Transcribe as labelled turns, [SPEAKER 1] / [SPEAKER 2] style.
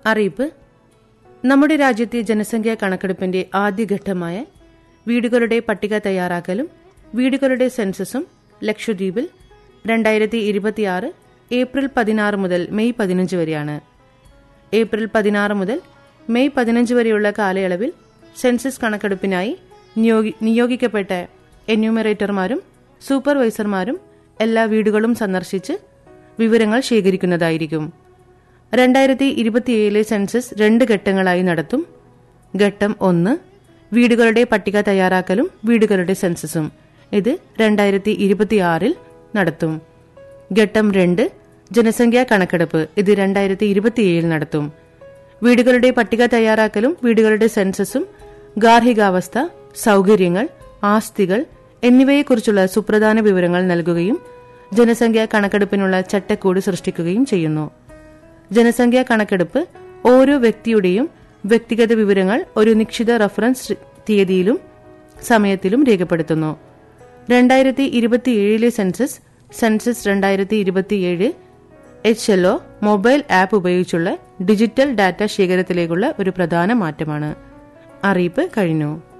[SPEAKER 1] അറിയിപ്പ് നമ്മുടെ രാജ്യത്തെ ജനസംഖ്യാ കണക്കെടുപ്പിന്റെ ആദ്യഘട്ടമായ വീടുകളുടെ പട്ടിക തയ്യാറാക്കലും വീടുകളുടെ സെൻസസും ലക്ഷദ്വീപിൽ രണ്ടായിരത്തി ഇരുപത്തിയാറ് ഏപ്രിൽ പതിനാറ് മുതൽ മെയ് പതിനഞ്ച് വരെയാണ് ഏപ്രിൽ പതിനാറ് മുതൽ മെയ് പതിനഞ്ച് വരെയുള്ള കാലയളവിൽ സെൻസസ് കണക്കെടുപ്പിനായി നിയോഗി- നിയോഗിക്കപ്പെട്ട എന്യൂമറേറ്റർമാരും സൂപ്പർവൈസർമാരും എല്ലാ വീടുകളും സന്ദർശിച്ച് വിവരങ്ങൾ ശേഖരിക്കുന്നതായിരിക്കും രണ്ടായിരത്തി ഇരുപത്തിയേഴിലെ സെൻസസ് രണ്ട് ഘട്ടങ്ങളായി നടത്തും ഘട്ടം ഒന്ന് വീടുകളുടെ പട്ടിക തയ്യാറാക്കലും വീടുകളുടെ സെൻസസും ഇത് രണ്ടായിരത്തി ഇരുപത്തിയാറിൽ നടത്തും ഘട്ടം രണ്ട് ജനസംഖ്യാ കണക്കെടുപ്പ് ഇത് രണ്ടായിരത്തി ഇരുപത്തിയേഴിൽ നടത്തും വീടുകളുടെ പട്ടിക തയ്യാറാക്കലും വീടുകളുടെ സെൻസസും ഗാർഹികാവസ്ഥ സൗകര്യങ്ങൾ ആസ്തികൾ എന്നിവയെക്കുറിച്ചുള്ള സുപ്രധാന വിവരങ്ങൾ നൽകുകയും ജനസംഖ്യാ കണക്കെടുപ്പിനുള്ള ചട്ടക്കൂട് സൃഷ്ടിക്കുകയും ചെയ്യുന്നു ജനസംഖ്യാ കണക്കെടുപ്പ് ഓരോ വ്യക്തിയുടെയും വ്യക്തിഗത വിവരങ്ങൾ ഒരു നിശ്ചിത റഫറൻസ് തീയതിയിലും സമയത്തിലും രേഖപ്പെടുത്തുന്നു രണ്ടായിരത്തി ഇരുപത്തിയേഴിലെ സെൻസസ് സെൻസസ് രണ്ടായിരത്തി ഇരുപത്തിയേഴ് H L O mobile app ഉപയോഗിച്ചുള്ള ഡിജിറ്റൽ ഡാറ്റ ശേഖരത്തിലേക്കുള്ള ഒരു പ്രധാന മാറ്റമാണ് അറിയിപ്പ് കഴിഞ്ഞു